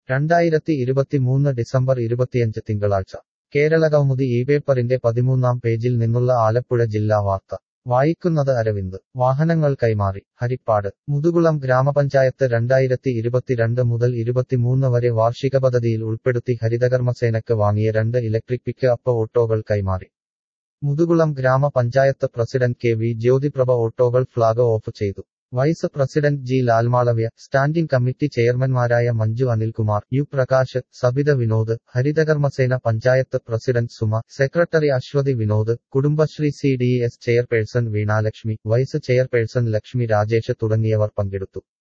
രണ്ടായിരത്തി ഇരുപത്തിമൂന്ന് ഡിസംബർ ഇരുപത്തിയഞ്ച് തിങ്കളാഴ്ച കേരള കൗമുദി ഈ പേപ്പറിന്റെ പതിമൂന്നാം പേജിൽ നിന്നുള്ള ആലപ്പുഴ ജില്ലാ വാർത്ത വായിക്കുന്നത് അരവിന്ദ് വാഹനങ്ങൾ കൈമാറി ഹരിപ്പാട് മുതുകുളം ഗ്രാമപഞ്ചായത്ത് രണ്ടായിരത്തി ഇരുപത്തിരണ്ട് മുതൽ ഇരുപത്തിമൂന്ന് വരെ വാർഷിക പദ്ധതിയിൽ ഉൾപ്പെടുത്തി ഹരിതകർമ്മസേനക്ക് വാങ്ങിയ രണ്ട് ഇലക്ട്രിക് പിക്ക് അപ്പ് ഓട്ടോകൾ കൈമാറി മുതുകുളം ഗ്രാമപഞ്ചായത്ത് പ്രസിഡന്റ് കെ വി ജ്യോതിപ്രഭ ഓട്ടോകൾ ഫ്ളാഗ് ഓഫ് ചെയ്തു vice president G Lalmalavya standing committee ചെയർമാൻമാരായ Manju Anilkumar U Prakash Sabitha Vinod Harithakarmasena panchayat president Suma secretary Aswathy Vinod Kudumbashree C D S chairperson Veenalakshmi vice chairperson Lakshmi Rajesh തുടങ്ങിയവർ പങ്കെടുത്തു